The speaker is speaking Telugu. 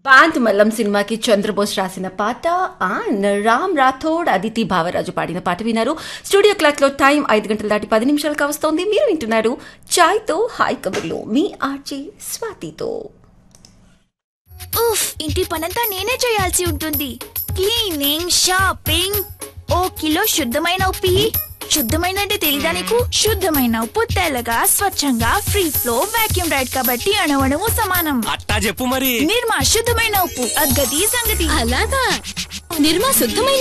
పాంత్ మల్లం సినిమాకి చంద్రబోస్ రాసిన పాట అండ్ రామ్ రాథోడ్ అదితి భావరాజు పాడిన పాట విన్నారు స్టూడియో క్లాక్ లో టైం ఐదు గంటల దాటి పది నిమిషాలు కావస్తోంది మీరు వింటున్నారు చాయ్ తో హాయ్ కబుర్లు మీ ఆర్జే స్వాతితో ఉఫ్ ఇంటి పనంతా నేనే చేయాల్సి ఉంటుంది క్లీనింగ్ షాపింగ్ ఓ కిలో శుద్ధమైన ఉప్పి శుద్ధమైన అంటే తెలీదా నీకు శుద్ధమైన ఉప్పు తెల్లగా స్వచ్ఛంగా ఫ్రీ ఫ్లో వాక్యూమ్ రైడ్ కాబట్టి అణవణము సమానం అట్టా చెప్పు మరి నిర్మా శుద్ధమైన ఉప్పు అగ్గది సంగతి అలాగా నిర్మా శుద్ధమైన